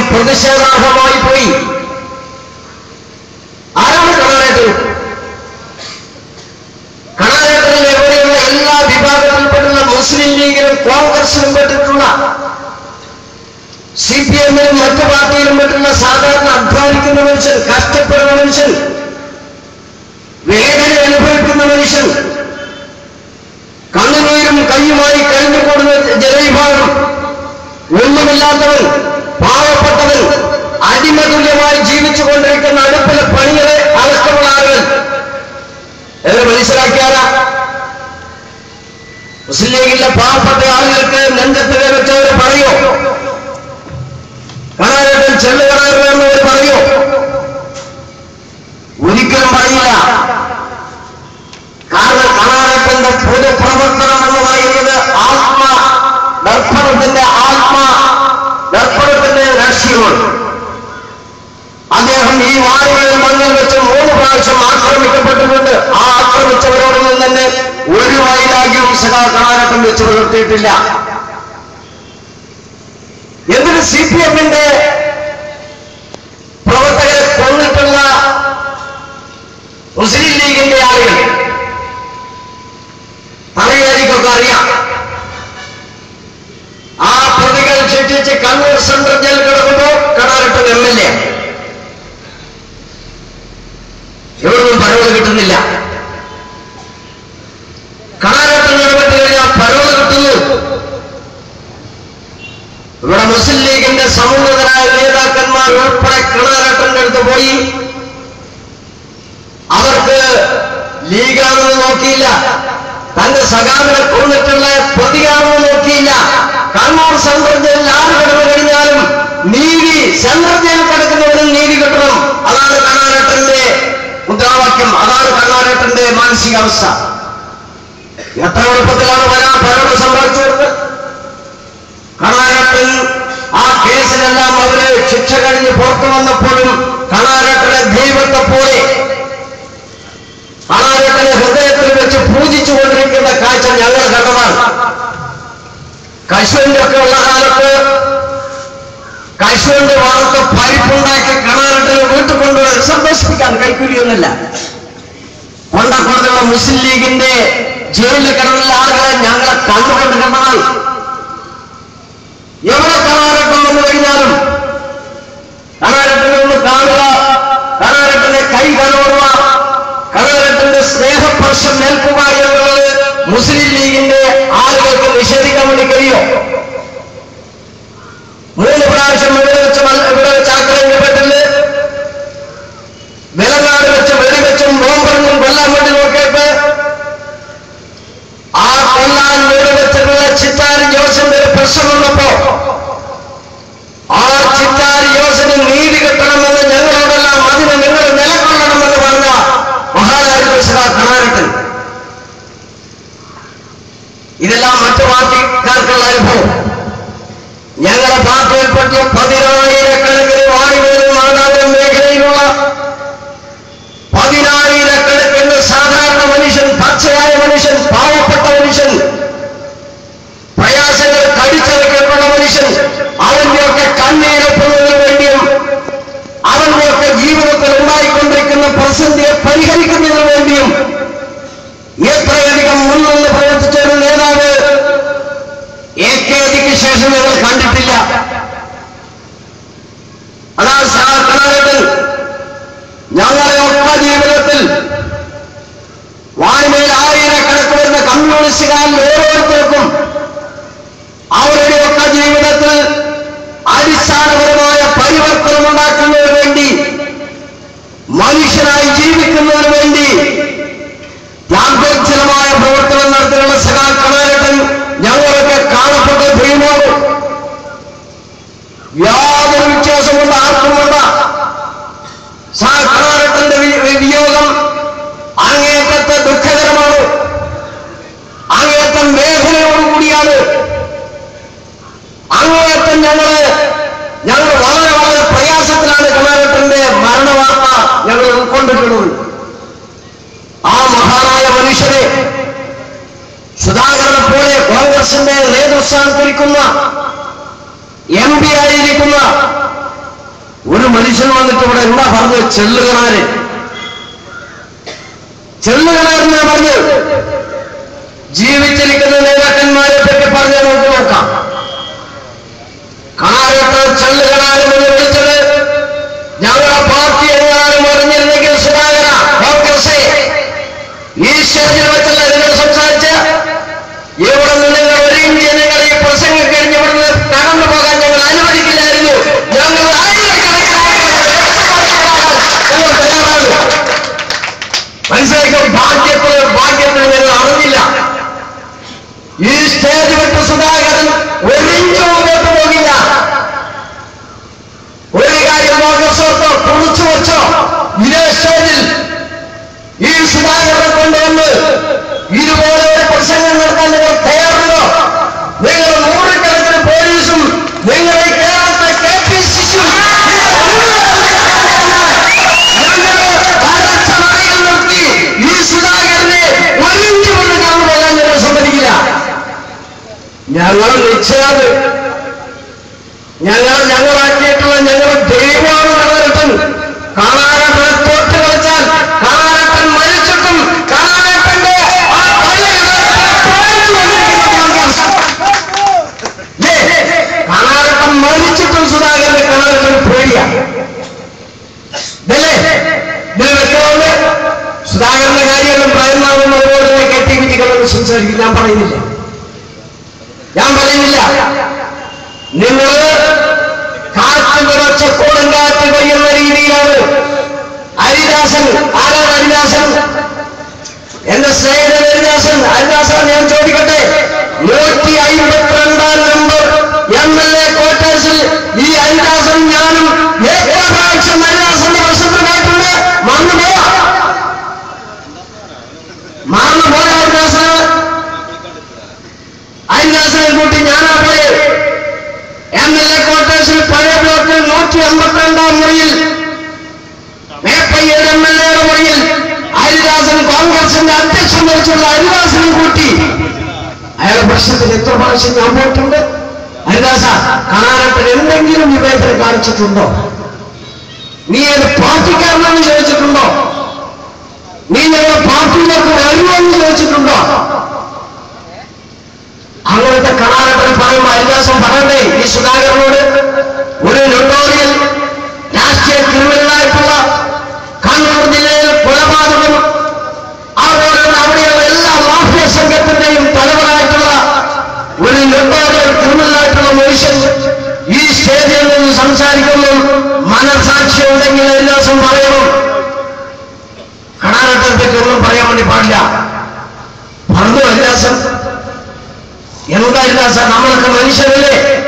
പ്രതിഷേധാർഹമായി പോയി ആരാണ് കണാരേട്ടൻ കണാരേട്ടനിൽ എവിടെയുള്ള എല്ലാ വിഭാഗത്തിൽപ്പെട്ടുള്ള മുസ്ലിം ലീഗിലും കോൺഗ്രസിലും പെട്ടിട്ടുള്ള സി പി എമ്മിലും മറ്റു പാർട്ടിയിലും പെട്ടുള്ള സാധാരണ അധ്വാനിക്കുന്ന മനുഷ്യൻ കഷ്ടപ്പെടുന്ന മനുഷ്യൻ വേദന അനുഭവിക്കുന്ന മനുഷ്യൻ കണ്ണുനീരും കയ്യുമായി കഴിഞ്ഞുകൂടുന്ന ജനവിഭാഗം ഒന്നുമില്ലാത്തവൻ പാവപ്പെട്ടവൻ അടിമതുല്യമായി ജീവിച്ചുകൊണ്ടിരിക്കുന്ന അടുപ്പിലെ പണികളെ അടക്കമുള്ള ആളുകൾ എന്ന് മനസ്സിലാക്കിയാല മുസ്ലിം ലീഗിലെ പാവപ്പെട്ട ആളുകൾക്ക് നെഞ്ചത്ത് വെച്ചവർ പറയോ കാണാനായിട്ട് ചെള്ളു കാണാറുള്ളവർ പറയോ ഒരിക്കലും പറയില്ല കാരണം കാണാനത്തിന്റെ പൊതുപ്രവർത്തനം എന്ന് പറയുന്നത് ആത്മ ദർപ്പണത്തിന്റെ ആത്മ ദർപ്പണത്തിന്റെ ലക്ഷ്യമാണ് അദ്ദേഹം ഈ വായുവിൽ മണ്ണിൽ വെച്ച് മൂന്ന് പ്രാവശ്യം ആക്രമിക്കപ്പെട്ടിട്ടുണ്ട് ആ ആക്രമിച്ചവരോടൊന്നും തന്നെ ഒരു വൈരാഗ്യവും സദാ കാണാനട്ടം വെച്ച് പുലർത്തിയിട്ടില്ല എന്നിട്ട് സി പി എമ്മിന്റെ പ്രവർത്തകരെ കൊന്നിട്ടുള്ള മുസ്ലിം ലീഗിന്റെ ആളുകൾ പറയുകയായിരിക്കൊക്കെ അറിയാം ആ പ്രതികൾ ശിക്ഷിച്ച് കണ്ണൂർ സെൻട്രൽ ജയിൽ കിടക്കുമ്പോ കടാരട്ടൻ എം എൽ എ എവിടുന്നും പരോള് കിട്ടുന്നില്ല കടാരട്ടൻ ഇടപെട്ട് കഴിഞ്ഞാൽ പരോള് കിട്ടുന്നു ഇവിടെ മുസ്ലിം ലീഗിന്റെ സമൂഹത്തിനായ നേതാക്കന്മാർ ഉൾപ്പെടെ കിണാരട്ടന്റെ അടുത്ത് പോയി അവർക്ക് ലീഗാണെന്ന് നോക്കിയില്ല തന്റെ സഖാവിനെ കൊന്നിട്ടുള്ള പ്രതിയാണെന്ന് നോക്കിയില്ല കണ്ണൂർ സെൻട്രൽ ജയിലിൽ ആര് കിടന്നു കഴിഞ്ഞാലും നീതി സെൻട്രൽ ജയിലിൽ കിടക്കുന്നവരും നീതി കിട്ടണം അതാണ് കണ്ണാരട്ടന്റെ മുദ്രാവാക്യം അതാണ് കണ്ണാരട്ടന്റെ മാനസികാവസ്ഥ എത്ര എളുപ്പത്തിലാണ് വരാൻ പലരോട് സംഭവിച്ചത് കണാരട്ടൻ ആ കേസിലെല്ലാം അവര് ശിക്ഷ കഴിഞ്ഞ് പുറത്തു വന്നപ്പോഴും കണാരട്ടനെ ദൈവത്തെ പോലെ കണാരട്ടനെ ഹൃദയത്തിൽ വെച്ച് പൂജിച്ചുകൊണ്ടിരിക്കുന്ന കാഴ്ച ഞങ്ങൾ കണ്ടതാണ് കശുവിന്റെ ഒക്കെ ഉള്ള കാലത്ത് കശുവിന്റെ വളർത്ത് പരിപ്പുണ്ടാക്കി കണാരട്ടനെ വീട്ടിൽ കൊണ്ടുപോയി സന്തോഷിപ്പിക്കാൻ കൈക്കൂലിയൊന്നുമില്ല കൊണ്ടക്കൊണ്ടുള്ള മുസ്ലിം ലീഗിന്റെ ജയിലിൽ കിടന്നുള്ള ആളുകളെ ഞങ്ങളെ കണ്ടുകൊണ്ട് കണ്ടതാണ് എവിടെ കണാരട്ടം വന്നു കഴിഞ്ഞാലും കണാരട്ടനെ ഒന്ന് കാണുക കണാരട്ടനെ കൈ കലോടുക കണാരട്ടന്റെ സ്നേഹസ്പർശം ഏൽക്കുക എന്നുള്ളത് മുസ്ലിം ലീഗിന്റെ ആളുകൾക്ക് നിഷേധിക്കാൻ വേണ്ടി കഴിയോ മൂന്ന് പ്രാവശ്യം ഇവിടെ വെച്ച് മൽ- ഇവിടെ വെച്ച് ആക്രമിക്കപ്പെട്ടില്ല വിലങ്ങാട് വെച്ച് വെടിവെച്ചും ബോംബെറിഞ്ഞും കൊല്ലാൻ വേണ്ടി നോക്കിയപ്പോ ആ കൊല്ലാൻ വെടിവെച്ചിട്ടുള്ള ചിറ്റാരി ജോസിന്റെ ഒരു പ്രശ്നം വന്നപ്പോ ആ ചിറ്റാരി ജോസിന് നീതി കിട്ടണമെന്ന് ഞങ്ങളോടെല്ലാം അതിന് നിങ്ങൾ നിലകൊള്ളണമെന്ന് പറഞ്ഞ മഹാരാജ കണാരട്ടൻ ഇതെല്ലാം മറ്റു പാർട്ടിക്കാർക്കുള്ള അനുഭവം ഞങ്ങളുടെ പാർട്ടിയിൽപ്പെട്ട പതിനായിരക്കണക്കിന് വായുവേലും മാതാവിനും മേഖലയിലുള്ള പതിനായിരക്കണക്കിന് സാധാരണ മനുഷ്യൻ പച്ചയായ മനുഷ്യൻ പാവപ്പെട്ട മനുഷ്യൻ പ്രയാസങ്ങൾ കടിച്ചെടുക്കപ്പെട്ട മനുഷ്യൻ അവന്റെയൊക്കെ കണ്ണീരൊപ്പുന്നതിന് വേണ്ടിയും അവന്റെയൊക്കെ ജീവിതത്തിൽ ഉണ്ടായിക്കൊണ്ടിരിക്കുന്ന പ്രതിസന്ധിയെ പരിഹരിക്കുന്നതിന് വേണ്ടിയും എത്രയധികം മുൻനിന്ന് പ്രവർത്തിച്ച ഒരു നേതാവ് എ കെ ജിക്ക് ശേഷം ഞങ്ങൾ കണ്ടിട്ടില്ല അതാണ് സാർ കണാരട്ടൻ ഞങ്ങളെ ഒക്കെ ജീവിതത്തിൽ വായ്മയിൽ ആയിരക്കണക്ക് വരുന്ന കമ്മ്യൂണിസ്റ്റുകാരിൽ ഓരോരുത്തർക്കും അവരുടെയൊക്കെ ജീവിതത്തിൽ അടിസ്ഥാനപരമായ പരിവർത്തനം ഉണ്ടാക്കുന്നതിന് വേണ്ടി മനുഷ്യനായി ജീവിക്കുന്നതിന് വേണ്ടി ത്യാഗോജ്ജലമായ പ്രവർത്തനം നടത്തിയുള്ള സഖാ കണാരട്ടൻ ഞങ്ങളൊക്കെ കാണപ്പെട്ട് ഭീമോട് യാതൊരു വ്യത്യാസമുണ്ട് ആർക്കുമുണ്ട് സാധാരണത്തിന്റെ വിയോഗം അങ്ങേറ്റത്തെ ദുഃഖകരമാണ് അങ്ങേറ്റം വേദനയോടുകൂടിയാണ് അങ്ങേറ്റം ഞങ്ങള് ഞങ്ങൾ വളരെ വളരെ പ്രയാസത്തിലാണ് കമാരട്ടന്റെ മരണവാർത്ത ഞങ്ങൾ ഉൾക്കൊണ്ടിട്ടുള്ളത് ആ മഹാനായ മനുഷ്യനെ സുധാകരനെ പോലെ കോൺഗ്രസിന്റെ നേതൃസ്ഥാനത്തിരിക്കുന്ന എം പി ആയിരിക്കുന്ന മനുഷ്യൻ വന്നിട്ട് ഇവിടെ എന്താ പറഞ്ഞത് ചെല്ലുകണാര് ചെല്ലുകണാരെന്നാ പറഞ്ഞത് ജീവിച്ചിരിക്കുന്ന നേതാക്കന്മാരെ പറ്റി പറഞ്ഞ് നമുക്ക് നോക്കാം കാണാത്ത ചെല്ലുകണാരെന്ന് വിളിച്ചത് ഞങ്ങളുടെ പാർട്ടി എങ്ങാനും അറിഞ്ഞിരുന്നെങ്കിൽ സുധാകര കോൺഗ്രസേ ഈ സ്റ്റേജിൽ വെച്ചല്ല നിങ്ങൾ സംസാരിച്ച ഇവിടെ നിന്ന് നിങ്ങൾ ഒരുങ്ങി ജനങ്ങൾ ഈ പ്രസംഗം കഴിഞ്ഞ് ഇവിടുന്ന് കടന്നു പോകാൻ ഞങ്ങൾ അനുവദിക്കില്ലായിരുന്നു ഞങ്ങൾ ആയിരക്കണക്കിന് ഞങ്ങൾ തയ്യാറാണ് മനസ്സിലാക്കും ഭാഗ്യത്തിൽ ഭാഗ്യത്തിൽ ഞങ്ങൾ അറിഞ്ഞില്ല ഈ സ്റ്റേജ് വിട്ട് സുധാകരൻ ഒരിഞ്ച് മുന്നോട്ട് പോകില്ല ഒരു കാര്യം കോൺഗ്രസ് ഓർത്തോ കുറിച്ചു വെച്ചോ ഇതേ സ്റ്റേജിൽ ഈ സുധാകരനെ കൊണ്ടുവന്ന് ഇതുപോലെ ഒരു പ്രസംഗം നടത്താൻ നിങ്ങൾ തയ്യാറുണ്ടോ നിങ്ങൾ നൂറുകണക്കിന് പോലീസും നിങ്ങളുടെ കേരളത്തെ കെ പി സി സി നിർത്തി ഈ സുധാകരനെ ഒരിഞ്ച് കൊണ്ട് കടന്നു പോകാൻ ഞങ്ങൾ സമ്മതിക്കില്ല ഞങ്ങൾ നിശ്ചയത് ഞങ്ങൾ ഞങ്ങളാക്കിയിട്ടുള്ള ഞങ്ങൾ ദൈവമാണ് കാണാനട്ടൻ കാണാനട്ടനെ തോറ്റ് കളിച്ചാൽ കാണാനട്ടൻ മരിച്ചിട്ടും കാണാനട്ടന്റെ ആ പഴയ പ്രായം വന്നിരിക്കുന്ന കോൺഗ്രസ്. ഏ, കാണാനട്ടൻ മരിച്ചിട്ടും സുധാകരനെ കാണാനട്ടൻ പേടിയാ ഇതല്ലേ ഇതിൽ വ്യക്തമാണ് സുധാകരന്റെ കാര്യമൊന്നും ഭയന്നാവും അതുപോലെ തന്നെ കെട്ടിപ്പിടിക്കണമെന്ന് സംസാരിക്കും ഞാൻ പറയുന്നില്ല ഞാൻ പറയുന്നില്ല നിങ്ങൾ കാറ്റ് നിറച്ച കൊടുങ്കാറ്റ് പെയ്യുന്ന രീതിയിലാണ് ഹരിദാസൻ ആരാണ് ഹരിദാസൻ എന്റെ സ്നേഹിതൻ ഹരിദാസൻ ഹരിദാസൻ ഞാൻ ചോദിക്കട്ടെ നൂറ്റി അമ്പത്തിരണ്ടാം നമ്പർ എം എൽ എ ക്വാർട്ടേഴ്സിൽ ഈ ഹരിദാസൻ ഞാനും ഏറ്റവും പ്രാവശ്യം ഹരിദാസന്റെ വശത്തുമായിട്ടുണ്ട് മറന്നു പോവാ മറന്നു പോയ ഹരിദാസന് ഹരിദാസനെ കൂട്ടി ഞാനാ പോയത് എം എൽ എ ക്വാർട്ടേഴ്സിൽ പഴയ ബ്ലോക്കിൽ നൂറ്റി അമ്പത്തിരണ്ടാം മുറിയിൽ മേപ്പയ്യൂർ എം എൽ എയുടെ മുറിയിൽ ഹരിദാസൻ കോൺഗ്രസിന്റെ അധ്യക്ഷൻ വഹിച്ചുള്ള ഹരിദാസനും കൂട്ടി അയാളുടെ പ്രശ്നത്തിൽ എത്ര പ്രാവശ്യം ഞാൻ പോയിട്ടുണ്ട് ഹരിദാസ കാണാനായിട്ട് എന്തെങ്കിലും വിവേചനം കാണിച്ചിട്ടുണ്ടോ നീ ഏത് പാർട്ടിക്കാരനെന്ന് ചോദിച്ചിട്ടുണ്ടോ നീ ഞങ്ങളുടെ പാർട്ടിയിലേക്ക് വരുമോ എന്ന് ചോദിച്ചിട്ടുണ്ടോ അങ്ങനത്തെ കാണാനായിട്ട് പറയുമ്പോൾ ഹരിദാസൻ പറയണ്ടേ ഈ സുധാകരനോട് ഒരു നൊട്ടോറിയൽ രാഷ്ട്രീയ ക്രിമിനലായിട്ടുള്ള കണ്ണൂർ ജില്ലയിൽ കൊലപാതകം അതുപോലെ തന്നെ അവിടെയുള്ള എല്ലാ മാഫിയ സംഘത്തിന്റെയും തലവനായിട്ടുള്ള ഒരു നൊട്ടോറിയൽ ക്രിമിനലായിട്ടുള്ള മനുഷ്യൻ ഈ സ്റ്റേജിൽ നിന്ന് സംസാരിക്കുമ്പോൾ മനസാക്ഷി ഉണ്ടെങ്കിൽ ഹരിദാസൻ പറയണം കാണാനാട്ടെ പറ്റി ഒന്നും പറയാൻ വേണ്ടി പാടില്ല പറഞ്ഞു ഹരിദാസൻ എന്താ ഹരിദാസ നമ്മളൊക്കെ മനുഷ്യരല്ലേ